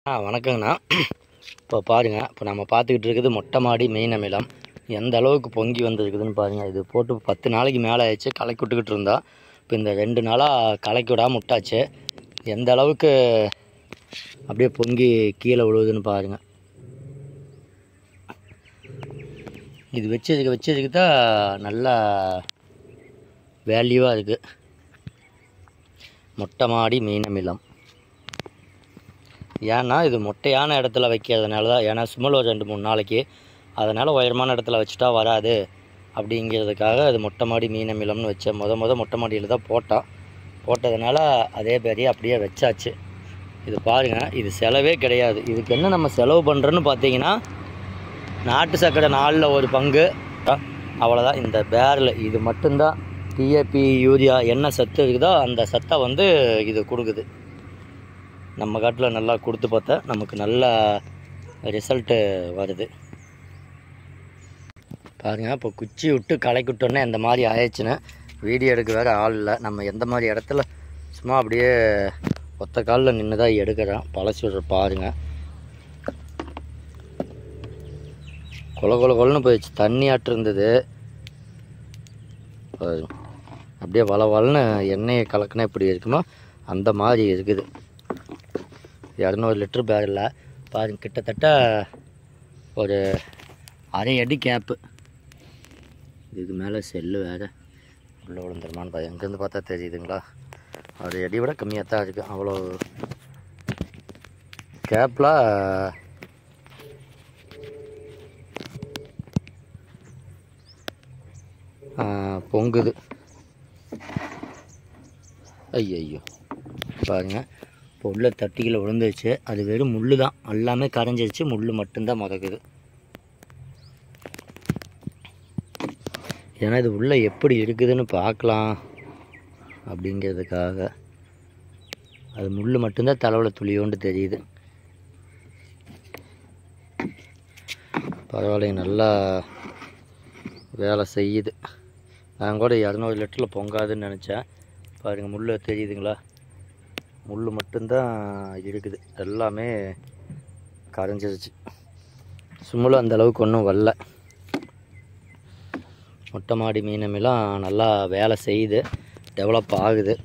ஆ வணக்கங்கண்ணா இப்போ பாருங்க இப்போ நம்ம பார்த்துக்கிட்டு இருக்குது மொட்டை மாடி மெயின் அமிலம் எந்த அளவுக்கு பொங்கி வந்திருக்குதுன்னு பாருங்கள் இது போட்டு பத்து நாளைக்கு மேலே ஆயிடுச்சு கலக்கி விட்டுக்கிட்டு இருந்தோம் இப்போ இந்த ரெண்டு நாளாக கலக்கி விடாம விட்டாச்சு எந்த அளவுக்கு அப்படியே பொங்கி கீழே விழுவுதுன்னு பாருங்கள் இது வச்சதுக்கு வச்சதுக்கு தான் நல்லா வேல்யூவாக இருக்குது மொட்டை மாடி மீன் அமிலம் ஏன்னா இது மொட்டையான இடத்துல வைக்கிறதுனால தான் ஏன்னா சும்மல் ஒரு ரெண்டு மூணு நாளைக்கு அதனால் உயரமான இடத்துல வச்சுட்டா வராது அப்படிங்கிறதுக்காக அது மொட்டை மாடி மீன் அமிலம்னு வச்சேன் முத முத மொட்டை மாடியில் தான் போட்டோம் போட்டதுனால அதே பேரையே அப்படியே வச்சாச்சு இது பாருங்கள் இது செலவே கிடையாது இதுக்கு என்ன நம்ம செலவு பண்ணுறோன்னு பார்த்தீங்கன்னா நாட்டு சக்கரை நாலில் ஒரு பங்கு அவ்வளோதான் இந்த பேரில் இது மட்டும்தான் டிஏபி யூரியா என்ன சத்து இருக்குதோ அந்த சத்தை வந்து இது கொடுக்குது நம்ம காட்டில் நல்லா கொடுத்து பார்த்தா நமக்கு நல்ல ரிசல்ட்டு வருது பாருங்க இப்போ குச்சி விட்டு கலக்கி விட்டோன்னே இந்த மாதிரி ஆயிடுச்சுன்னு வீடியோ எடுக்க வேறு ஆள் இல்லை நம்ம எந்த மாதிரி இடத்துல சும்மா அப்படியே ஒத்த காலில் நின்று தான் எடுக்கிறோம் பழசி விடுற பாருங்க கொல கொல கொலன்னு போயிடுச்சு தண்ணி ஆட்டு இருந்தது பாருங்க. அப்படியே வள வளன்னு எண்ணெயை கலக்குனா எப்படி இருக்குமோ அந்த மாதிரி இருக்குது இரநூறு லிட்டர் பேரில் பாருங்க கிட்டத்தட்ட ஒரு அரை அடி கேப்பு இதுக்கு மேலே செல்லு வேறு உள்ளே விழுந்துருமான்னு பாரு எங்கேருந்து பார்த்தா தெரியுதுங்களா அரை அடி விட கம்மியாக தான் இருக்குது அவ்வளோ கேப்பில் பொங்குது ஐயோ பாருங்க இப்போ உள்ள தட்டிக்கில் விழுந்துருச்சு அது வெறும் முள் தான் எல்லாமே கரைஞ்சிருச்சு முள் மட்டும்தான் முதக்குது ஏன்னா இது உள்ளே எப்படி இருக்குதுன்னு பார்க்கலாம் அப்படிங்கிறதுக்காக அது முள் மட்டும்தான் தலைவில் துளியோண்டு தெரியுது பரவாயில்லைங்க நல்லா வேலை செய்யுது நான் கூட இரநூறு லிட்டரில் பொங்காதுன்னு நினச்சேன் பாருங்கள் முள் தெரியுதுங்களா முள் மட்டும்தான் இருக்குது எல்லாமே கரைஞ்சிருச்சு சும்முலும் அந்த அளவுக்கு ஒன்றும் வரல மொட்டை மாடி மீனமெல்லாம் நல்லா வேலை செய்யுது டெவலப் ஆகுது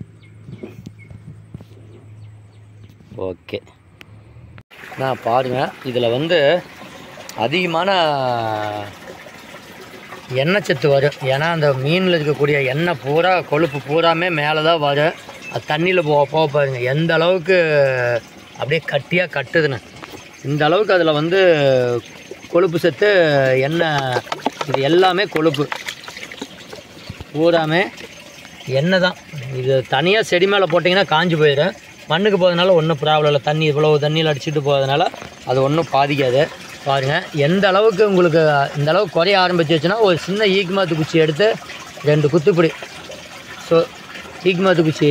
ஓகே நான் பாருங்கள் இதில் வந்து அதிகமான எண்ணெய் சத்து வரும் ஏன்னா அந்த மீனில் இருக்கக்கூடிய எண்ணெய் பூரா கொழுப்பு பூராமே மேலே தான் வரும் அது தண்ணியில் போக போக பாருங்க எந்த அளவுக்கு அப்படியே கட்டியாக கட்டுதுன்னு இந்த அளவுக்கு அதில் வந்து கொழுப்பு சத்து எண்ணெய் இது எல்லாமே கொழுப்பு பூராமே எண்ணெய் தான் இது தனியாக செடி மேலே போட்டிங்கன்னா காஞ்சு போயிடும் மண்ணுக்கு போகிறதுனால ஒன்றும் ப்ராப்ளம் இல்லை தண்ணி இவ்வளோ தண்ணியில் அடிச்சுட்டு போகிறதுனால அது ஒன்றும் பாதிக்காது பாருங்கள் எந்த அளவுக்கு உங்களுக்கு இந்த அளவுக்கு குறைய ஆரம்பிச்சிச்சுன்னா ஒரு சின்ன ஈக்குமாத்து குச்சி எடுத்து ரெண்டு குத்துப்பிடி ஸோ ஈக்குமாத்து குச்சி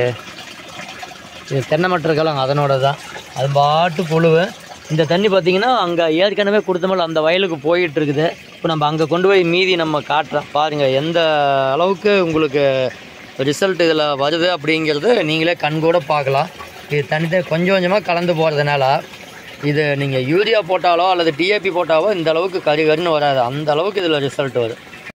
இது தென்னை மட்டை இருக்கலாம் அதனோட தான் அது பாட்டு புழுவு இந்த தண்ணி பார்த்தீங்கன்னா அங்கே ஏற்கனவே கொடுத்தமல்ல அந்த வயலுக்கு போயிட்டு இருக்குது இப்போ நம்ம அங்கே கொண்டு போய் மீதி நம்ம காட்டுறோம் பாருங்கள் எந்த அளவுக்கு உங்களுக்கு ரிசல்ட் இதில் வருது அப்படிங்கிறது நீங்களே கண்கூட பார்க்கலாம் இது தனி கொஞ்சம் கொஞ்சமாக கலந்து போகிறதுனால இது நீங்கள் யூரியா போட்டாலோ அல்லது டிஏபி போட்டாலோ இந்த அளவுக்கு கறி கறின்னு வராது அந்த அளவுக்கு இதில் ரிசல்ட் வரும்